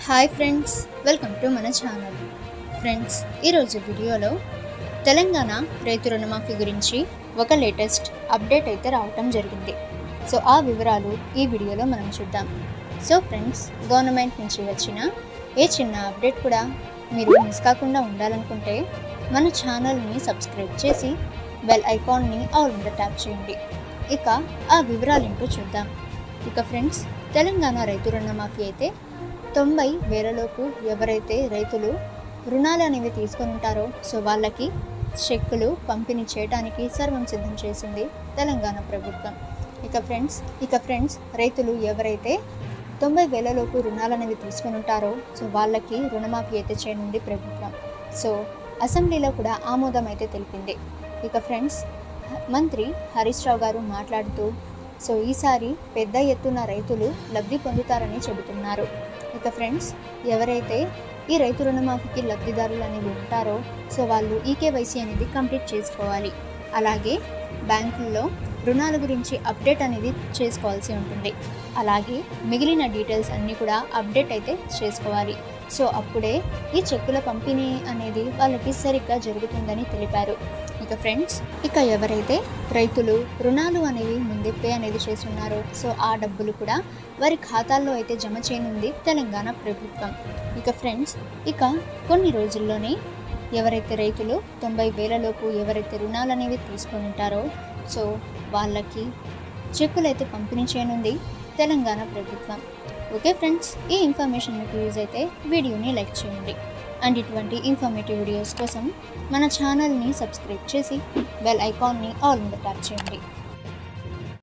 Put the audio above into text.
hi friends welcome to మన channel friends ఈరోజు వీడియోలో తెలంగాణ రైతు రుణమాఫీ గురించి ఒక లేటెస్ట్ అప్డేట్ అయితే రావటం జరిగింది సో ఆ వివరాలు ఈ వీడియోలో మనం చూద్దాం సో ఫ్రెండ్స్ గవర్నమెంట్ నుంచి వచ్చిన ఏ చిన్న అప్డేట్ కూడా మీరు మిస్ కాకుండా ఉండాలనుకుంటే మన ఛానల్ని సబ్స్క్రైబ్ చేసి బెల్ ఐకాన్ని ఆల్ మీద ట్యాప్ చేయండి ఇక ఆ వివరాలు ఏంటో చూద్దాం ఇక ఫ్రెండ్స్ తెలంగాణ రైతు రుణమాఫీ అయితే తొంభై వేలలోపు ఎవరైతే రైతులు రుణాలు అనేవి తీసుకొని ఉంటారో సో వాళ్ళకి చెక్కులు పంపిణీ చేయడానికి సర్వం సిద్ధం చేసింది తెలంగాణ ప్రభుత్వం ఇక ఫ్రెండ్స్ ఇక ఫ్రెండ్స్ రైతులు ఎవరైతే తొంభై వేలలోపు రుణాలు అనేవి తీసుకొని ఉంటారో సో వాళ్ళకి రుణమాఫీ అయితే చేయనుంది ప్రభుత్వం సో అసెంబ్లీలో కూడా ఆమోదం అయితే తెలిపింది ఇక ఫ్రెండ్స్ మంత్రి హరీష్ రావు గారు మాట్లాడుతూ సో ఈసారి పెద్ద ఎత్తున రైతులు లబ్ధి పొందుతారని చెబుతున్నారు ఇక ఫ్రెండ్స్ ఎవరైతే ఈ రైతు రుణమాఫీకి లబ్ధిదారులు అనేవి ఉంటారో సో వాళ్ళు ఈకేవైసీ అనేది కంప్లీట్ చేసుకోవాలి అలాగే బ్యాంకుల్లో రుణాల గురించి అప్డేట్ అనేది చేసుకోవాల్సి ఉంటుంది అలాగే మిగిలిన డీటెయిల్స్ అన్నీ కూడా అప్డేట్ అయితే చేసుకోవాలి సో అప్పుడే ఈ చెక్కుల పంపిణీ అనేది వాళ్ళకి సరిగ్గా జరుగుతుందని తెలిపారు ఇక ఫ్రెండ్స్ ఇక ఎవరైతే రైతులు రుణాలు అనేవి ముందే పే అనేది చేస్తున్నారో సో ఆ డబ్బులు కూడా వారి ఖాతాల్లో అయితే జమ చేయనుంది తెలంగాణ ప్రభుత్వం ఇక ఫ్రెండ్స్ ఇక కొన్ని రోజుల్లోనే ఎవరైతే రైతులు తొంభై వేలలోపు ఎవరైతే రుణాలు అనేవి తీసుకొని ఉంటారో సో వాళ్ళకి చెక్కులు అయితే పంపిణీ చేయనుంది తెలంగాణ ప్రభుత్వం ఓకే ఫ్రెండ్స్ ఈ ఇన్ఫర్మేషన్ మీకు యూజ్ అయితే వీడియోని లైక్ చేయండి అండ్ ఇటువంటి ఇన్ఫర్మేటివ్ వీడియోస్ కోసం మన ఛానల్ని సబ్స్క్రైబ్ చేసి బెల్ ఐకాన్ని ఆల్ మీద ట్యాప్ చేయండి